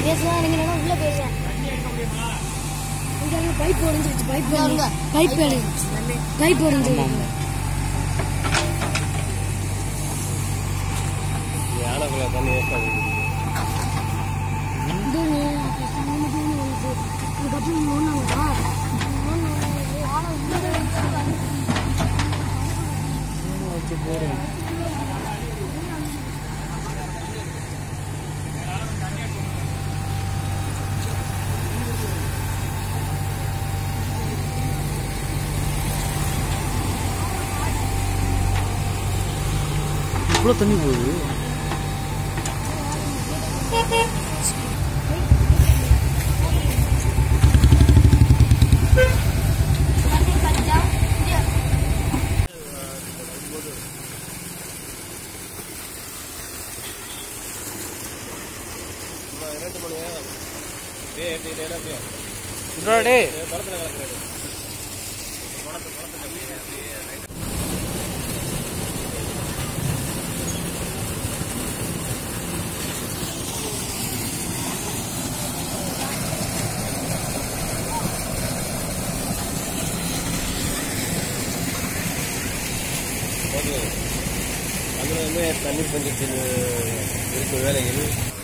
பேசலாம் நினைக்கிறேன்னா உள்ள பேசுவேன் இங்க பைப் உடஞ்சிருச்சு பைப் பைப் உடஞ்சிருச்சு பைப் உடஞ்சிருச்சு யானைக்குள்ள தண்ணி வேஸ்ட் ஆகுது இது நீ அதுக்கப்புறம் ஒன்றாங்களா வச்சு போறேன் இவ்வளோ தண்ணி போகுது டே அதில் வந்து தண்ணீர் பஞ்சத்தில் இருக்கும் வேலைகள்